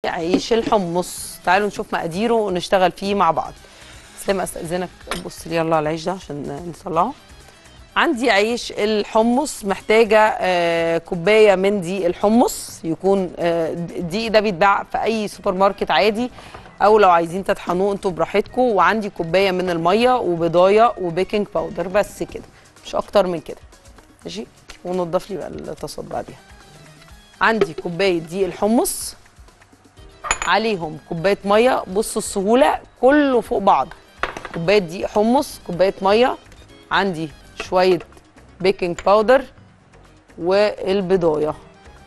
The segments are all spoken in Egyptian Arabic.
عيش الحمص تعالوا نشوف مقاديره ونشتغل فيه مع بعض اسلام استاذنك بص لي يلا على العيش ده عشان نطلعه عندي عيش الحمص محتاجه آه، كوبايه من دقيق الحمص يكون آه، الدقيق ده بيتباع في اي سوبر ماركت عادي او لو عايزين تطحنوه انتوا براحتكم وعندي كوبايه من الميه وبضايه وبيكنج باودر بس كده مش اكتر من كده ماشي ونضف لي بقى الطاسات بعديها عندي كوبايه دقيق الحمص عليهم كوبايه ميه بصوا السهوله كله فوق بعض كوبايه دقيق حمص كوبايه ميه عندي شويه بيكنج باودر والبضايه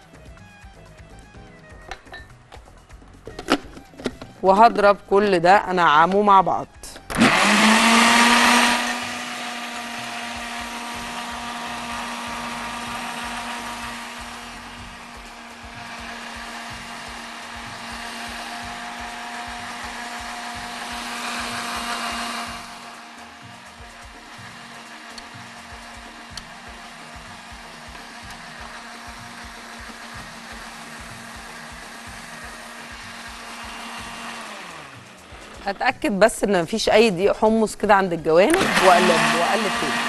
وهضرب كل ده انعمه مع بعض اتاكد بس ان مفيش اي دقيق حمص كده عند الجوانب واقلب واقلب تاني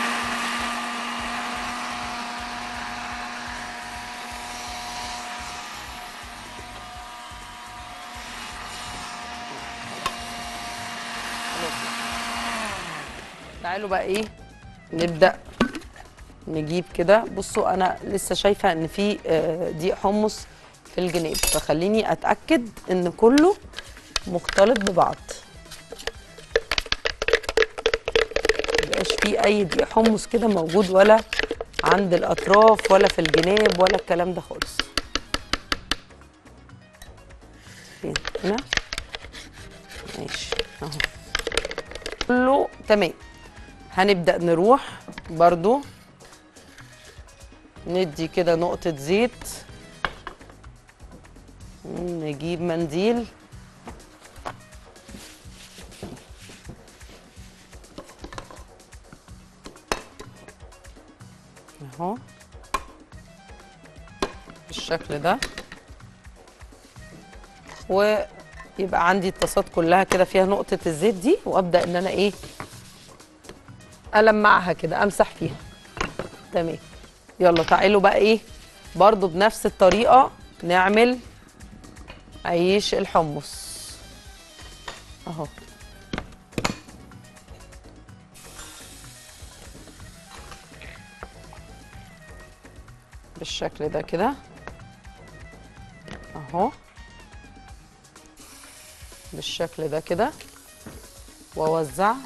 تعالوا بقى ايه نبدا نجيب كده بصوا انا لسه شايفه ان في آه، دقيق حمص في الجناب فخليني اتاكد ان كله مختلط ببعض مبقاش فيه اي دقيق حمص كده موجود ولا عند الاطراف ولا في الجناب ولا الكلام ده خالص فين هنا ماشي اهو كله تمام هنبدا نروح برضو ندي كده نقطه زيت نجيب منديل اهو بالشكل ده ويبقى عندي الطاسات كلها كده فيها نقطة الزيت دي وابدأ ان انا ايه المعها كده امسح فيها تمام يلا تعالوا بقى ايه برضو بنفس الطريقة نعمل عيش الحمص اهو بالشكل ده كده اهو بالشكل ده كده واوزع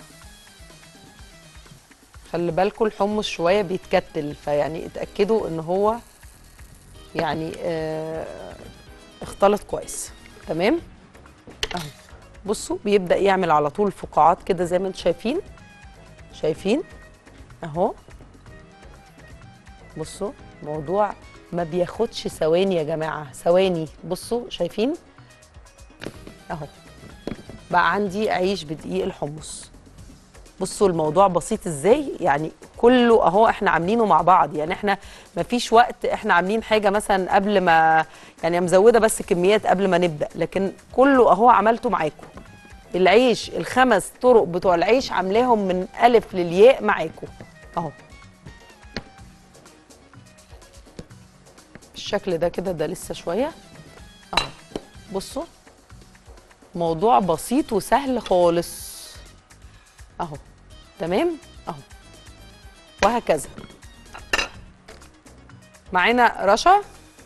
خلي بالكم الحمص شويه بيتكتل فيعني اتاكدوا ان هو يعني آه اختلط كويس تمام اهو بصوا بيبدا يعمل على طول فقاعات كده زي ما انتم شايفين شايفين اهو بصوا موضوع ما بياخدش ثواني يا جماعه ثواني بصوا شايفين اهو بقى عندي عيش بدقيق الحمص بصوا الموضوع بسيط ازاي يعني كله اهو احنا عاملينه مع بعض يعني احنا ما فيش وقت احنا عاملين حاجه مثلا قبل ما يعني مزوده بس كميات قبل ما نبدا لكن كله اهو عملته معاكم العيش الخمس طرق بتوع العيش عاملاهم من الف للياء معاكم اهو بالشكل ده كده ده لسه شويه اهو بصوا موضوع بسيط وسهل خالص اهو تمام اهو وهكذا معانا رشا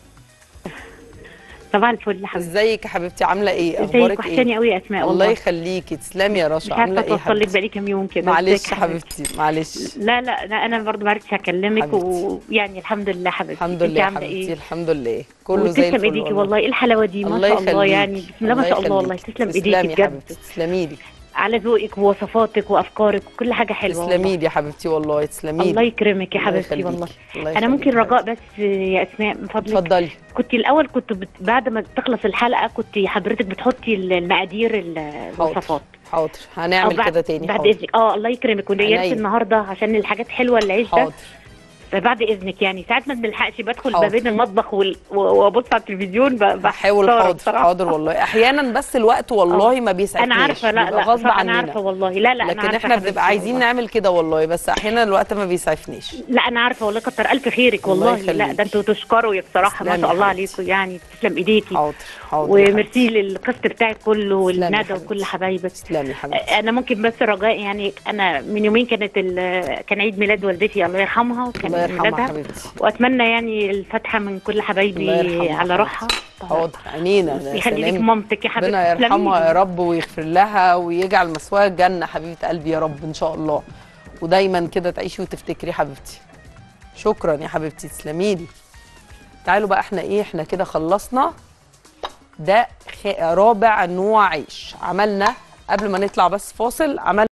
صباح الفل يا حبيبتي ازيك يا حبيبتي عامله ايه ازيك اخبارك وحشاني ايه قوي يا اسماء الله والله يخليكي تسلمي يا مش رشا عارفه عامله ايه يا اتوصل لك حبيبتي بقالي كام يوم كده معلش ازيك يا حبيبتي معلش لا لا لا انا برضو ما عرفتش اكلمك حبيبتي. ويعني الحمد لله حبيبتي الحمد انت لله يا عامله حبيبتي ايه الحمد لله كله زي وتسلم الفل ايديكي والله ايه الحلاوه دي ما الله شاء الله يخليكي. يعني بسم الله ما شاء الله والله يخليكي. تسلم تسلمي ايديكي يا بجد حبيبتي تسلمي لي على ذوقك ووصفاتك وافكارك وكل حاجه حلوه والله. تسلمي لي يا حبيبتي والله تسلمي الله لي يكرمك يا الله حبيبتي يخليكي. والله الله انا يخليكي ممكن يا رجاء بس يا اسماء من فضلك اتفضلي كنت الاول كنت بت... بعد ما تخلص الحلقه كنت حضرتك بتحطي المقادير الوصفات حاضر هنعمل أو بعد- كده تاني بعد حاضر اذنك اه الله يكرمك ويا عينيا. ريت النهارده عشان الحاجات حلوه العيش ده حاضر بعد اذنك يعني ساعات ما بنلحقش بدخل حاضر. ما بين المطبخ وال... و- وابص على التلفزيون ب- بحاول بحتار حاضر بصراحة. حاضر والله احيانا بس الوقت والله ما بيسعفنيش انا عارفه لا بيبقى لا غصب صح، انا عننا عارفه والله لا لا انا لكن عارفه احنا حبيبتي بنبقى عايزين والله. نعمل كده والله بس احيانا الوقت ما بيسعفنيش لا انا عارفه والله كتر الف خيرك الله والله لا يخليك. ده انتوا تشكروا يا بصراحه ما تسلمي شاء يا الله حبيبتي. عليكم يعني تسلم ايديكي حاضر حاضر يا وميرسي حبيبتي. للقسط بتاعك كله والندى حبيبتي. وكل حبايبك تسلمي يا حبيبتي انا ممكن بس رجاء يعني انا من يومين كانت ال- كان عيد ميلاد والدتي الله يرحمها وكان الله عيد يرحمها ميلادها حبيبتي واتمنى يعني الفاتحه من كل الله حبايبي يرحمها على روحها حاضر عينينا يا يخلي لك سلام. مامتك يا حبيبتي ربنا تسلمي يرحمها لي. يا رب ويغفر لها ويجعل مسواها الجنة حبيبة قلبي يا رب إن شاء الله ودايما كده تعيشي وتفتكري حبيبتي شكرا يا حبيبتي تسلمي لي تعالوا بقى احنا ايه احنا كده خلصنا ده خ- رابع نوع عيش عملنا قبل ما نطلع بس فاصل عملنا